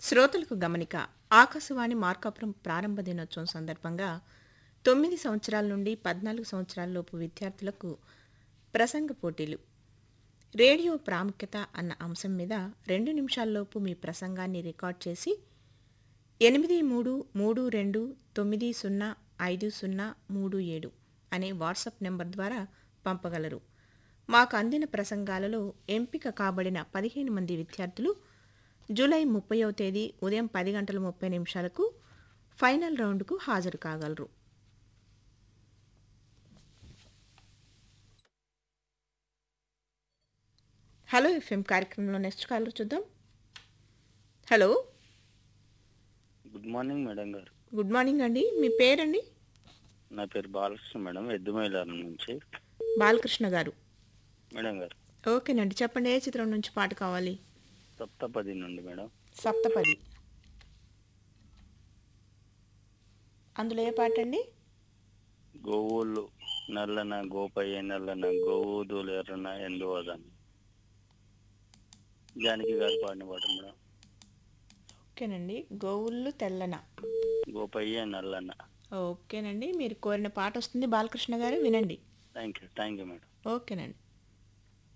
శ్రోతలకు గమనిక ఆకాశవాణి మార్కాపురం ప్రారంభ దినోత్సవం సందర్భంగా తొమ్మిది సంవత్సరాల నుండి పద్నాలుగు సంవత్సరాలలోపు విద్యార్థులకు ప్రసంగ పోటీలు రేడియో ప్రాముఖ్యత అన్న అంశం మీద రెండు నిమిషాల్లోపు మీ ప్రసంగాన్ని రికార్డ్ చేసి ఎనిమిది మూడు మూడు రెండు తొమ్మిది సున్నా ఐదు సున్నా మూడు ఏడు అనే వాట్సాప్ నెంబర్ ద్వారా పంపగలరు మాకు అందిన ప్రసంగాలలో ఎంపిక కాబడిన పదిహేను మంది విద్యార్థులు జూలై ముప్పైవ తేదీ ఉదయం పది గంటల ముప్పై నిమిషాలకు ఫైనల్ రౌండ్కు హాజరు కాగలరు హలో ఎఫ్ఎం కార్యక్రమంలో నెక్స్ట్ కాలర్ చూద్దాం హలో గుడ్ మార్నింగ్ మేడం గారు గుడ్ మార్నింగ్ అండి మీ పేరండి నా పేరు బాలకృష్ణ మేడం ఎద్దుమైలారం నుంచి బాలకృష్ణ గారు మేడం గారు ఓకేనండి చెప్పండి ఏ చిత్రం నుంచి పాట కావాలి సప్తపది నుండి మేడం సప్తపది అందులో ఏ పాట అండి గోవులు నల్లన గోపయ్య నల్లన గోవుదులు ఎర్రన ఎందువదన జానకి గారు పాడిన పాట మేడం ఓకేనండి గోవుళ్ళు తెల్లన గోపయ్య నల్లన ఓకేనండి మీరు కోరిన పాట వస్తుంది బాలకృష్ణ గారు వినండి thank you thank you madam ఓకేనండి